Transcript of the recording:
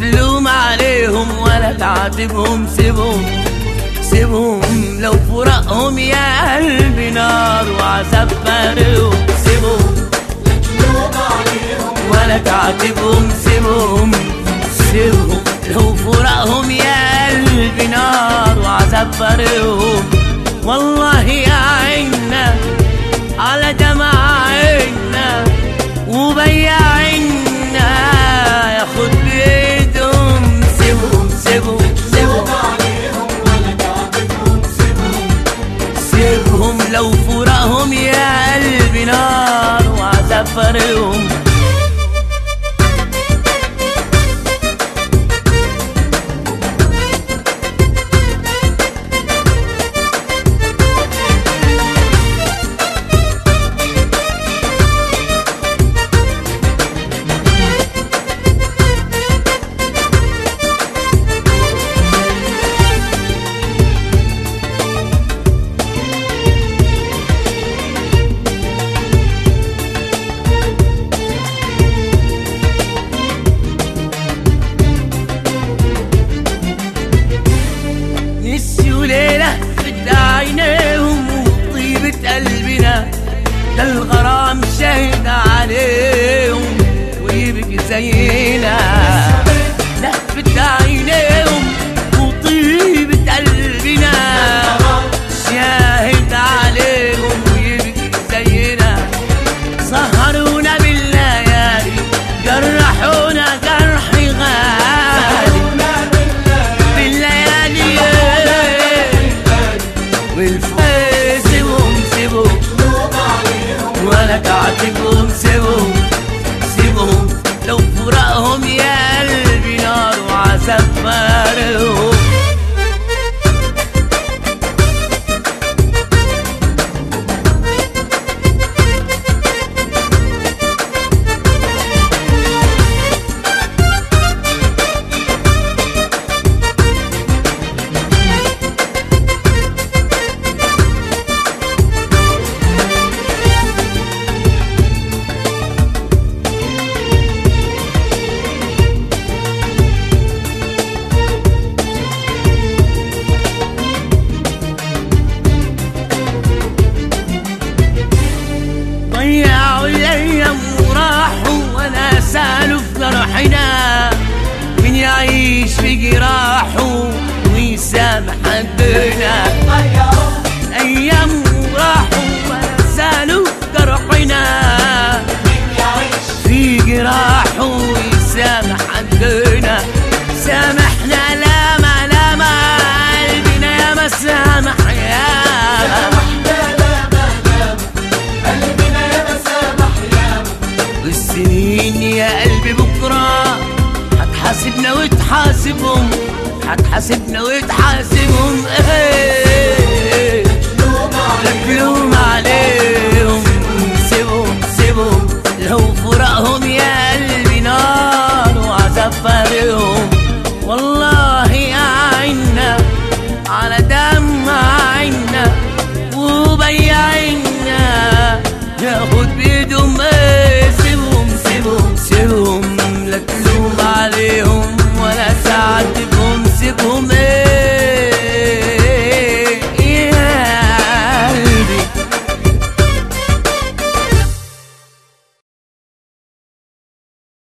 تلوم عليهم ولا تعاتبهم سيبهم سيبهم لو فراقهم يا قلبي نار وعذاب فارقهم سيبهم ولا تعاتبهم سيبهم سيبهم لو فراقهم يا قلبي نار وعذاب فارقهم والله يا عينا على جماعنا وبياعنا ياخد بايدهم سيبهم سيبهم سيبهم سيبهم لو فراقهم يا قلبي نار وعذاب فارقهم نسيوا ليلة في عينيهم وطيبة قلبنا ده الغرام شاهد عليهم ويبكي زينا لفت عينيهم وطيبة قلبنا شاهد عليهم ويبكي زينا سهرونا بالليالي جرحونا جرح غالي بالليالي والفوق سيبهم سيبهم ولا تعاتبهم سيبهم سيبهم لو فراقهم يا قلبي نار وعذاب فارقهم ضيعوا الايام وراحوا وانا سالوا في جرحنا مين يعيش في جراحه ويسامح حدنا ايام وراحوا وانا سالوا في جرحنا في جراحه ويسامح حدنا سامحنا لا ما لا ما قلبنا يا ما سامح يا والسنين يا قلبي بكرة هتحاسبنا وتحاسبهم هتحاسبنا وتحاسبهم ايه